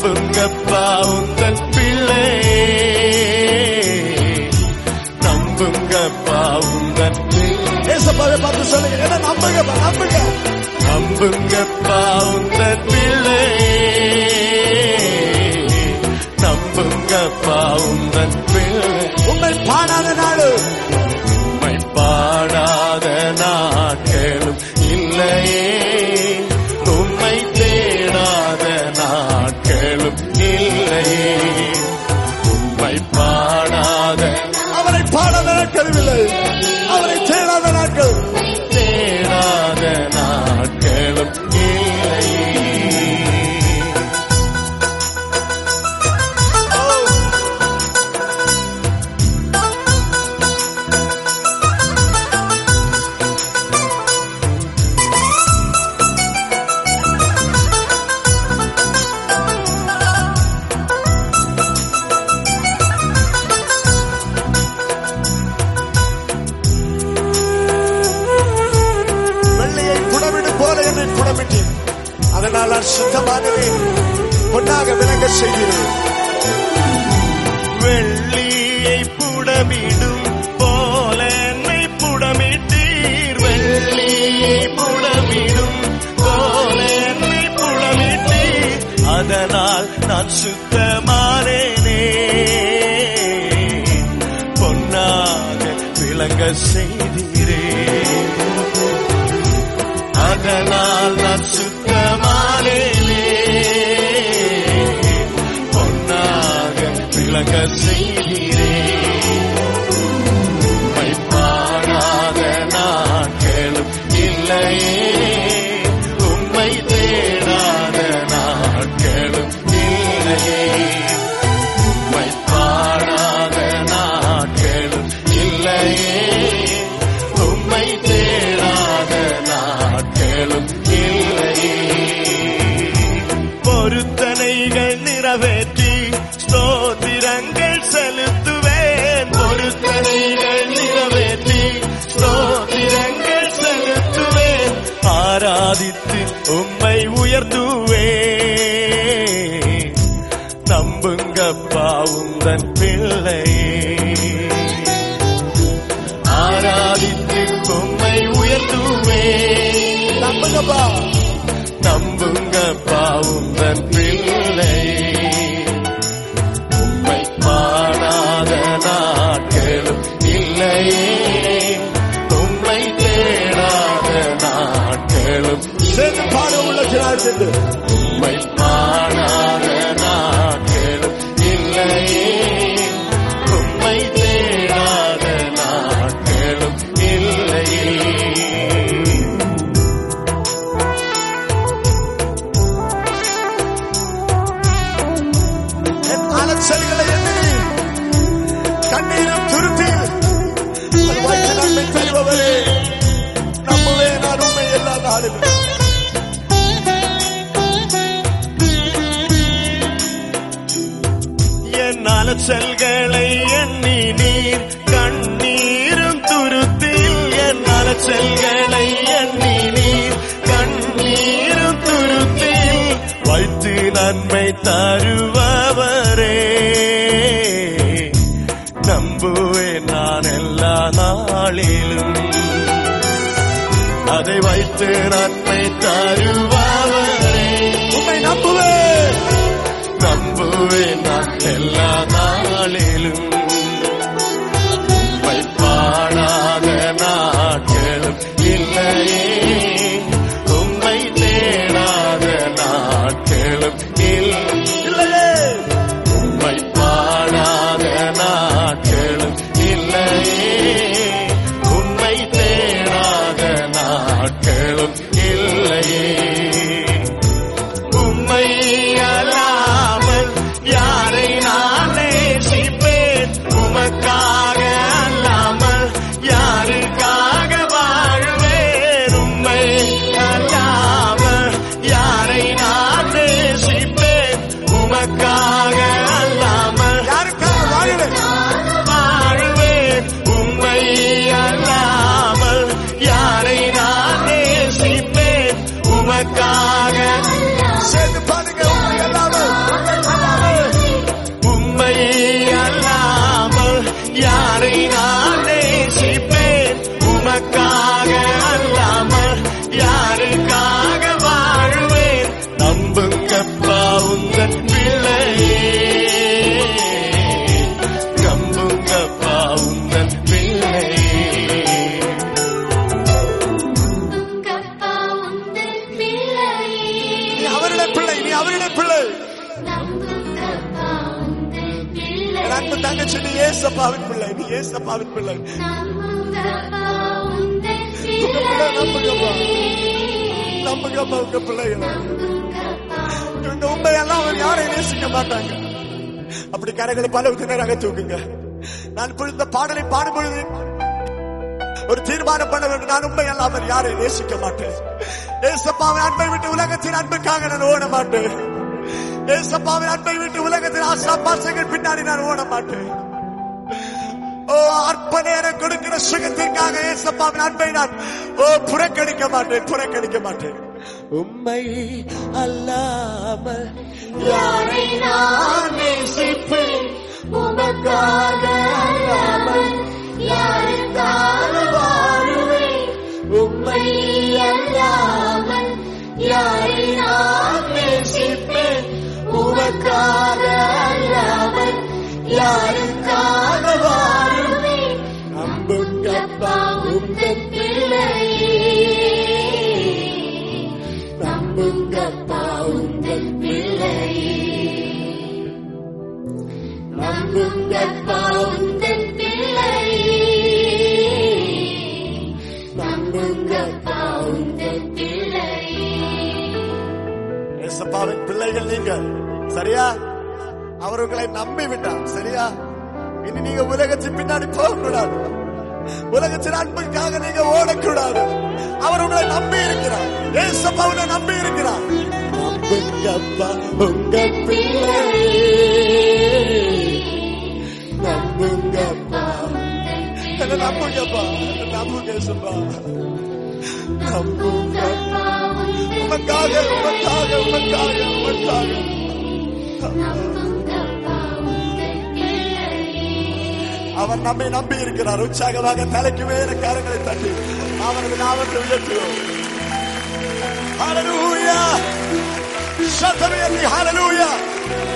நம்புங்கப்பா உந்தன் பிள்ளை நம்புங்கப்பா உந்தன் பிள்ளை ஏசப்பாவை பார்த்து சொல்லுங்க என்ன நம்புங்கப்பா நம்புங்க நம்புங்கப்பா உந்தன் பிள்ளை நம்புங்கப்பா உந்தன் பிள்ளை உண்மை பாடாத நாடு உம்மை பாடாத நாட்களும் இல்லையே உம்மை தேடாத நாட்களும் இல்லையே உம்மை பாடாத அவரை பாடாத நாட்கள் இல்லை அவரை தேடாத நாட்கள் தேடாத நாட்களும் இல்லையே வெள்ளையை புடமிடு போல என்னை புடமிட்டேன் அதனால் நான் சுத்தமானவேன் பொன்னாக விளங்க செய்கிறேன் வெள்ளியை புடமிடும் போல என்னை புடமிட்டீர் வெள்ளியை புடமிடும் போல என்னை புடமிட்டீர் அதனால் நான் சுத்தமானேனே பொன்னாக விளங்க செய்தீரே அதனால் நான் சுத்தமானேனே பொன்னாக விளங்க செய்கிறே உம்மை பாடாத நாட்களும் இல்லையே உம்மை தேடாத நாட்களும் இல்லையே உம்மை பாடாத நாட்களும் இல்லையே உம்மை தேடாத நாட்களும் இல்லையே பொருத்தனைகள் நிறைவேற்றி ஸ்தோத்திரங்கள் செலுத்துவேன் பொருத்தனைகள் நிறைவேற்றி ஸ்தோத்திரங்கள் செலுத்துவேன் ஆராதித்து உம்மை உயர்த்துவேன் நம்புங்கப்பா உந்தன் பிள்ளையே ஆராதித்து உம்மை உயர்த்துவேன் நம்புங்கப்பா நம்புங்கப்பா உந்தன் பிள்ளை உம்மை பாடாத நாட்களும் இல்லையே உம்மை தேடாத நாட்களும் சேர்ந்து பாட உள்ளத்தினால் சென்று உம்மை பாடாத நாட்களும் இல்லையே உம்மை தேடாத நாட்களும் இல்லையே என் அலச்சல்களை எண்ணி கண்ணீரும் துருத்தி அது வாய்க்கு நன்மை தருபவரே நம்புவே நான் உண்மை எல்லா நாளிலும் என் அலச்சல்களை எண்ணி நீர் கண்ணீரும் துருத்தில் என் அலச்சல்களை எண்ணி நீர் கண்ணீரும் துருத்தில் வைத்து நன்மை தருபவரே நம்புவேன் நான் எல்லா நாளிலும் அதை வைத்து நன்மை தருபவரே உண்மை நம்புவேன் நம்புவேன் நான் எல்லா நாளிலும் உம்மை பாடாத நாட்களும் இல்லையே உம்மை தேடாத நாட்களும் இல்லை இல்லையே உம்மை பாடாத நாட்களும் இல்லையே உம்மை தேடாத நாட்களும் இல்லையே உம்மை அல்லாமல் யாரை நான் நேசிப்பேன் உமக்காக அல்லாமல் யாருக்காக வாழ்வேன் உம்மை அல்லாமல் யாரை நான் நேசிப்பேன் உமக்காக அல்லாமல் யாருக்காக வாழுவேன் வாழ்வேன் உம்மை அல்லாமல் யாரை நான் நேசிப்பேன் உமக்காக சேர்ந்து பாருங்க உண்மை எல்லாமே நம்புங்கப்பா உந்தன் பிள்ளை என் அன்பு தங்கச்சி நீ ஏசப்பாவின் பிள்ளை நீ ஏசப்பாவின் பிள்ளை நம்புங்கப்பா உந்தன் உங்க பிள்ளை நம்புங்கப்பா பிள்ளை நம்புங்கப்பா உங்க பிள்ளைகளை நம்புங்கப்பா இந்த உண்மையெல்லாம் அவர் யாரையும் நேசிக்க மாட்டாங்க அப்படி கரைகளை பல நேராக தூக்குங்க நான் இப்பொழுது இந்த பாடலை பாடும்பொழுது ஒரு தீர்மானம் பண்ண வேண்டும் நான் உண்மை அல்லாமல் யாரையும் நேசிக்க மாட்டேன் ஏசப்பாவின் அன்பை விட்டு உலகத்தின் அன்புக்காக நான் ஓட மாட்டேன் ஏசப்பாவின் அன்பை விட்டு உலகத்தின் ஆசா பாசங்கள் பின்னாடி நான் ஓட மாட்டேன் ஓ அற்ப நேரம் கொடுக்கிற சுகத்திற்காக ஏசப்பாவின் அன்பை நான் ஓ புறக்கணிக்க மாட்டேன் புறக்கணிக்க மாட்டேன் உண்மை அல்லாமல் யாரை நான் நேசிப்பேன் உமக்காக அல்லாமல் யாருக்காக வாழுவேன் உம்மை அல்லாமல் யாரை நான் நேசிப்பேன் உமக்காக அல்லாமல் யாருக்காக வாழுவேன் நம்புங்கப்பா உந்தன் பிள்ளையே நம்புங்கப்பா உந்தன் பிள்ளையே நம்புங்கப்பா உந்தன் பிள்ளையே நம்புங்கப்பா உந்தன் பிள்ளையே ஏசப்பாவின் பிள்ளைகள் நீங்கள் சரியா அவர் உங்களை நம்பி விட்டார் சரியா இனி நீங்க உலகத்தின் பின்னாடி போகக்கூடாது உலகத்தின் அன்புக்காக நீங்க ஓடக்கூடாது அவர் உங்களை நம்பி இருக்கிறார் ஏசப்பா உங்களை நம்பி இருக்கிறார் நம்புங்கப்பா உங்க பிள்ளையே நம்புங்கப்பா என்ன நம்புங்கப்பா நம்புங்க ஏசப்பா நம்புங்கப்பா உமக்காக உமக்காக உமக்காக உமக்காக நம்புங்கப்பா உந்தன் பிள்ளையே அவர் நம்மை நம்பி இருக்கிறார் உற்சாகமாக தலைக்கு மேல கரங்களை தட்டி அவரது நாமத்தை உயர்த்துவோம் ஹalleluya சத்தமே ஹalleluya